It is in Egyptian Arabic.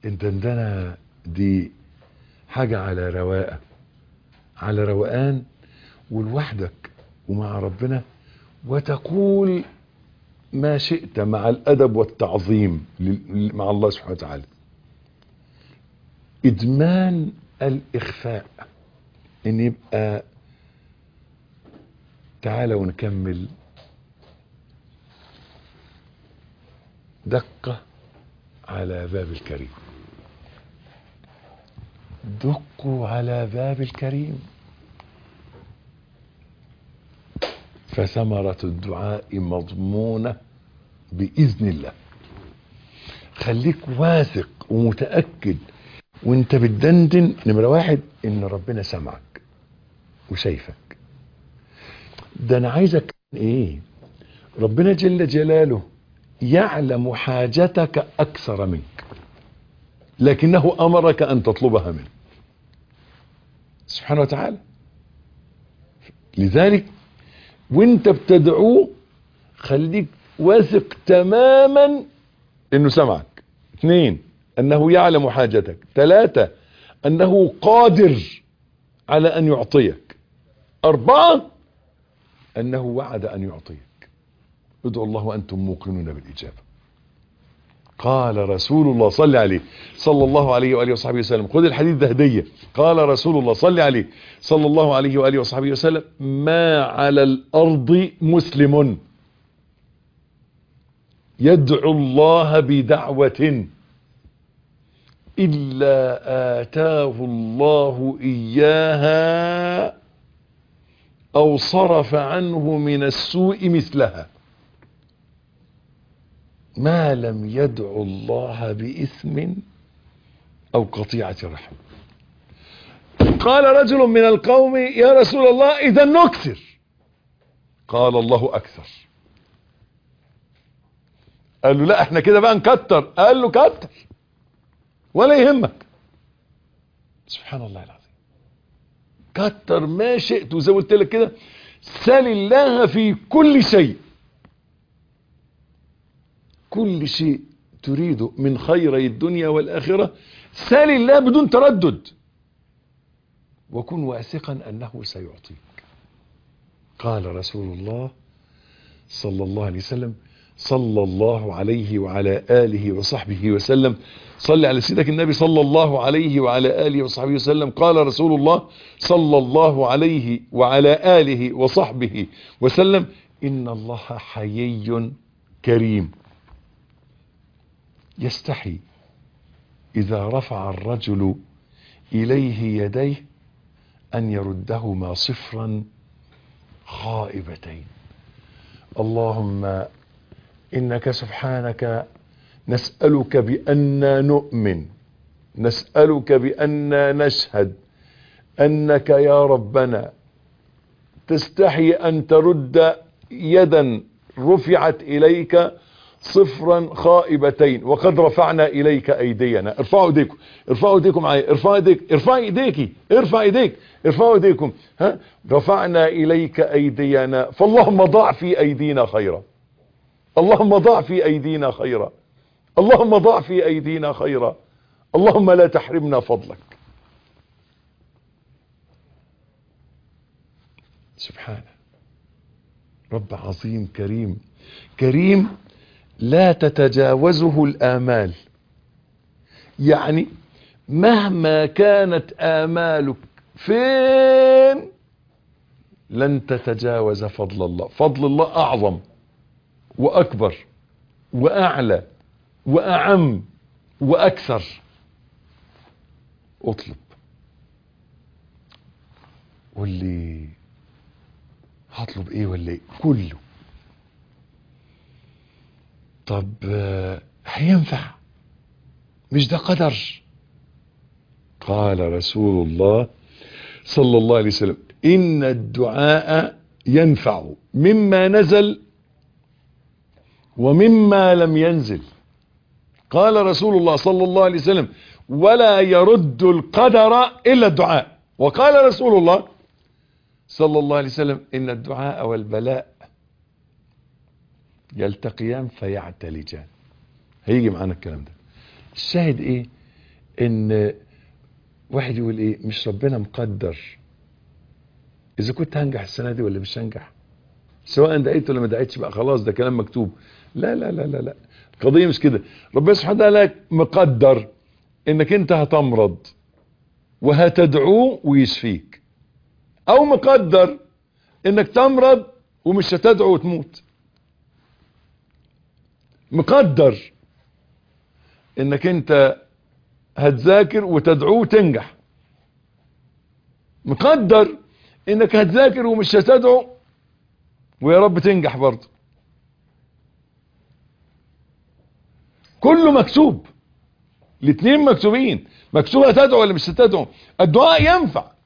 الدندنة دي حاجة على رواقة على روقان ولوحدك ومع ربنا وتقول ما شئت مع الأدب والتعظيم لل- مع الله سبحانه وتعالى إدمان الإخفاء إن يبقى تعالى ونكمل دقة على باب الكريم دقوا على باب الكريم فثمرة الدعاء مضمونة بإذن الله خليك واثق ومتأكد وانت بتدندن نمرة واحد ان ربنا سمعك وشايفك ده انا عايزك ايه ربنا جل جلاله يعلم حاجتك اكثر منك لكنه امرك ان تطلبها منه سبحانه وتعالى لذلك وانت بتدعوه خليك واثق تماما انه سمعك اثنين انه يعلم حاجتك ثلاثة انه قادر على ان يعطيك اربعة انه وعد ان يعطيك ادعوا الله وانتم موقنون بالاجابة قال رسول الله صلى عليه صلى الله عليه وآله وصحبه وسلم خذ الحديث ده هدية قال رسول الله صلى عليه صلى الله عليه وآله وصحبه وسلم ما على الأرض مسلم يدعو الله بدعوة إلا آتاه الله إياها أو صرف عنه من السوء مثلها ما لم يدعو الله بإثم أو قطيعة رحم قال رجل من القوم يا رسول الله إذا نكثر قال الله أكثر قال له لا احنا كده بقى نكتر قال له كتر ولا يهمك سبحان الله العظيم كتر ما شئت وزي ما قلت لك كده سل الله في كل شيء كل شيء تريده من خيري الدنيا والآخرة سال الله بدون تردد وكن واثقا أنه سيعطيك قال رسول الله صلى الله عليه وسلم صلى الله عليه وعلى آله وصحبه وسلم صل على سيدك النبي صلى الله عليه وعلى آله وصحبه وسلم قال رسول الله صلى الله عليه وعلى آله وصحبه وسلم إن الله حيي كريم يستحي إذا رفع الرجل إليه يديه أن يردهما صفرا خائبتين اللهم إنك سبحانك نسألك بأننا نؤمن نسألك بأننا نشهد أنك يا ربنا تستحي أن ترد يدا رفعت إليك صفرا خائبتين وقد رفعنا اليك ايدينا ارفعوا ايديكم ارفعوا ايديكم معايا ارفعوا ايديك ارفعي ايديكي ارفع ايديك ارفعوا ايديكم ها رفعنا اليك ايدينا فاللهم ضع في ايدينا خيرا اللهم ضع في ايدينا خيرا اللهم ضع في ايدينا خيرا اللهم لا تحرمنا فضلك سبحانه رب عظيم كريم كريم لا تتجاوزه الآمال يعني مهما كانت آمالك فين لن تتجاوز فضل الله فضل الله أعظم وأكبر وأعلى وأعم وأكثر اطلب واللي هطلب ايه ولا ايه كله طب هينفع مش ده قدر قال رسول الله صلى الله عليه وسلم إن الدعاء ينفع مما نزل ومما لم ينزل قال رسول الله صلى الله عليه وسلم ولا يرد القدر إلا الدعاء وقال رسول الله صلى الله عليه وسلم إن الدعاء والبلاء يلتقيان فيعتلجان هيجي معانا الكلام ده الشاهد ايه ان واحد يقول ايه مش ربنا مقدر اذا كنت هنجح السنه دي ولا مش هنجح سواء دعيت ولا ما دعيتش بقى خلاص ده كلام مكتوب لا لا لا لا لا القضيه مش كده ربنا سبحانه وتعالى مقدر انك انت هتمرض وهتدعوه ويشفيك او مقدر انك تمرض ومش هتدعو وتموت مقدر انك انت هتذاكر وتدعوه وتنجح مقدر انك هتذاكر ومش هتدعو ويا رب تنجح برضه كله مكتوب الاثنين مكتوبين مكتوب هتدعو ولا مش هتدعو الدعاء ينفع